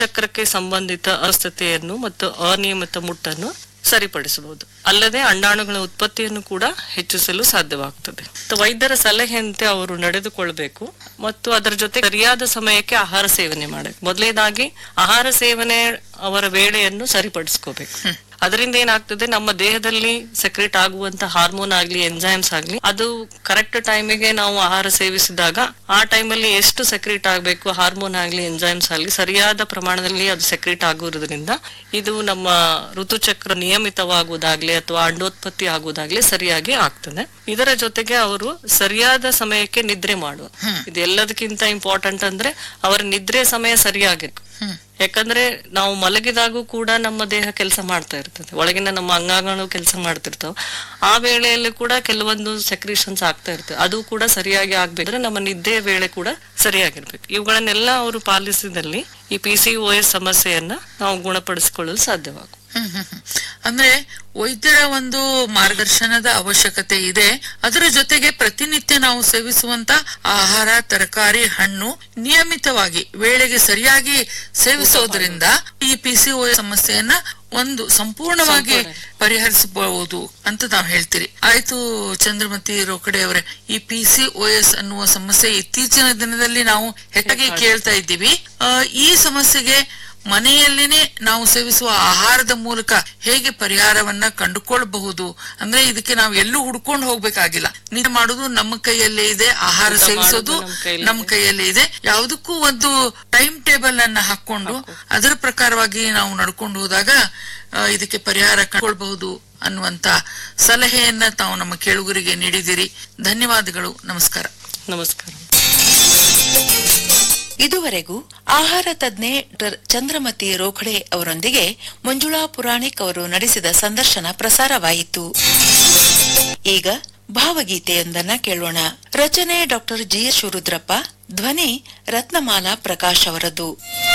ಚಕ್ರಕ್ಕೆ ಸಂಬಂಧಿತ ಅಸ್ವಸ್ಥತೆಯನ್ನು ಮತ್ತು ಅನಿಯಮಿತ ಮುಟ್ಟನ್ನು ಸರಿಪಡಿಸಬಹುದು ಅಲ್ಲದೆ ಅಂಡಾಣುಗಳ ಉತ್ಪತ್ತಿಯನ್ನು ಕೂಡ ಹೆಚ್ಚಿಸಲು ಸಾಧ್ಯವಾಗ್ತದೆ ಮತ್ತು ವೈದ್ಯರ ಸಲಹೆಯಂತೆ ಅವರು ನಡೆದುಕೊಳ್ಬೇಕು ಮತ್ತು ಅದರ ಜೊತೆ ಸರಿಯಾದ ಸಮಯಕ್ಕೆ ಆಹಾರ ಸೇವನೆ ಮಾಡಬೇಕು ಮೊದಲನೇದಾಗಿ ಆಹಾರ ಸೇವನೆ ಅವರ ವೇಳೆಯನ್ನು ಸರಿಪಡಿಸ್ಕೋಬೇಕು ಅದರಿಂದ ಏನಾಗ್ತದೆ ನಮ್ಮ ದೇಹದಲ್ಲಿ ಸೆಕ್ರೆಟ್ ಆಗುವಂತ ಹಾರ್ಮೋನ್ ಆಗ್ಲಿ ಎಂಜೈಮ್ಸ್ ಆಗ್ಲಿ ಅದು ಕರೆಕ್ಟ್ ಟೈಮಿಗೆ ನಾವು ಆಹಾರ ಸೇವಿಸಿದಾಗ ಆ ಟೈಮಲ್ಲಿ ಎಷ್ಟು ಸೆಕ್ರೆಟ್ ಆಗಬೇಕು ಹಾರ್ಮೋನ್ ಆಗ್ಲಿ ಎಂಜೈಮ್ಸ್ ಆಗ್ಲಿ ಸರಿಯಾದ ಪ್ರಮಾಣದಲ್ಲಿ ಅದು ಸೆಕ್ರೆಟ್ ಆಗುವುದರಿಂದ ಇದು ನಮ್ಮ ಋತುಚಕ್ರ ನಿಯಮಿತವಾಗುವುದಾಗ್ಲಿ ಅಥವಾ ಅಂಡೋತ್ಪತ್ತಿ ಆಗುವುದಾಗ್ಲಿ ಸರಿಯಾಗಿ ಆಗ್ತದೆ ಇದರ ಜೊತೆಗೆ ಅವರು ಸರಿಯಾದ ಸಮಯಕ್ಕೆ ನಿದ್ರೆ ಮಾಡುವ ಇದು ಎಲ್ಲದಕ್ಕಿಂತ ಇಂಪಾರ್ಟೆಂಟ್ ಅಂದ್ರೆ ಅವರ ನಿದ್ರೆ ಸಮಯ ಸರಿಯಾಗಿರ್ಬೇಕು ಯಾಕಂದ್ರೆ ನಾವು ಮಲಗಿದಾಗೂ ಕೂಡ ನಮ್ಮ ದೇಹ ಕೆಲಸ ಮಾಡ್ತಾ ಇರ್ತದೆ ಒಳಗಿನ ನಮ್ಮ ಅಂಗಾಂಗಗಳು ಕೆಲಸ ಮಾಡ್ತಿರ್ತಾವ ಆ ವೇಳೆಯಲ್ಲಿ ಕೂಡ ಕೆಲವೊಂದು ಸೆಕ್ರಿಷನ್ಸ್ ಆಗ್ತಾ ಇರ್ತದೆ ಅದು ಕೂಡ ಸರಿಯಾಗಿ ಆಗ್ಬೇಕಂದ್ರೆ ನಮ್ಮ ನಿದ್ದೆಯ ವೇಳೆ ಕೂಡ ಸರಿಯಾಗಿರ್ಬೇಕು ಇವುಗಳನ್ನೆಲ್ಲ ಅವರು ಪಾಲಿಸಿದಲ್ಲಿ ಈ ಪಿ ಸಿ ಓ ಎಸ್ ಸಮಸ್ಯೆಯನ್ನ ನಾವು ಗುಣಪಡಿಸಿಕೊಳ್ಳಲು ಸಾಧ್ಯವಾಗುತ್ತೆ ಹ್ಮ್ ಹ್ಮ್ ಹ್ಮ್. ಅಂದ್ರೆ ವೈದ್ಯರ ಒಂದು ಮಾರ್ಗದರ್ಶನದ ಅವಶ್ಯಕತೆ ಇದೆ ಅದರ ಜೊತೆಗೆ ಪ್ರತಿನಿತ್ಯ ನಾವು ಸೇವಿಸುವಂತ ಆಹಾರ ತರಕಾರಿ ಹಣ್ಣು ನಿಯಮಿತವಾಗಿ ವೇಳೆಗೆ ಸರಿಯಾಗಿ ಸೇವಿಸೋದ್ರಿಂದ ಈ ಪಿ ಸಿ ಸಮಸ್ಯೆಯನ್ನ ಒಂದು ಸಂಪೂರ್ಣವಾಗಿ ಪರಿಹರಿಸಬಹುದು ಅಂತ ನಾವು ಹೇಳ್ತೀರಿ ಆಯ್ತು ಚಂದ್ರಮತಿ ರೋಕಡೆ ಅವರೇ ಈ ಪಿ ಸಿ ಎಸ್ ಅನ್ನುವ ಸಮಸ್ಯೆ ಇತ್ತೀಚಿನ ದಿನದಲ್ಲಿ ನಾವು ಹೆಚ್ಚಾಗಿ ಕೇಳ್ತಾ ಇದ್ದೀವಿ ಆ, ಈ ಸಮಸ್ಯೆಗೆ ಮನೆಯಲ್ಲೇನೆ ನಾವು ಸೇವಿಸುವ ಆಹಾರದ ಮೂಲಕ ಹೇಗೆ ಪರಿಹಾರವನ್ನ ಕಂಡುಕೊಳ್ಳಬಹುದು ಅಂದ್ರೆ ಇದಕ್ಕೆ ನಾವು ಎಲ್ಲೂ ಹುಡ್ಕೊಂಡು ಹೋಗ್ಬೇಕಾಗಿಲ್ಲ ನಿಜ ಮಾಡುದು ನಮ್ಮ ಕೈಯಲ್ಲೇ ಇದೆ ಆಹಾರ ಊಟ ಸೇವಿಸೋದು ಮಾಡೋದು ನಮ್ಮ ಕೈಯಲ್ಲೇ ನಮ್ಮ ಕೈಯಲ್ಲೇ ಇದೆ ಯಾವುದಕ್ಕೂ ಒಂದು ಟೈಮ್ ಟೇಬಲ್ ಅನ್ನ ಹಾಕೊಂಡು ಅದರ ಪ್ರಕಾರವಾಗಿ ನಾವು ನಡ್ಕೊಂಡು ಹೋದಾಗ ಆ, ಇದಕ್ಕೆ ಪರಿಹಾರ ಕಂಡುಕೊಳ್ಬಹುದು ಅನ್ನುವಂತ ಸಲಹೆಯನ್ನ ತಾವು ನಮ್ಮ ಕೇಳುಗರಿಗೆ ನೀಡಿದಿರಿ ಧನ್ಯವಾದಗಳು ನಮಸ್ಕಾರ ನಮಸ್ಕಾರ ಇದುವರೆಗೂ ಆಹಾರ ತಜ್ಞೆ ಡಾಕ್ಟರ್ ಚಂದ್ರಮತಿ ರೋಖಡೆ ಅವರೊಂದಿಗೆ ಮಂಜುಳಾ ಪುರಾಣಿಕ್ ಅವರು ನಡೆಸಿದ ಸಂದರ್ಶನ ಪ್ರಸಾರವಾಯಿತು ಈಗ ಭಾವಗೀತೆಯೊಂದನ್ನ ಕೇಳೋಣ ರಚನೆ ಡಾಕ್ಟರ್ ಜಿ ಎಸ್ ಶಿವರುದ್ರಪ್ಪ ಧ್ವನಿ ರತ್ನಮಾಲಾ ಪ್ರಕಾಶ್ ಅವರದ್ದು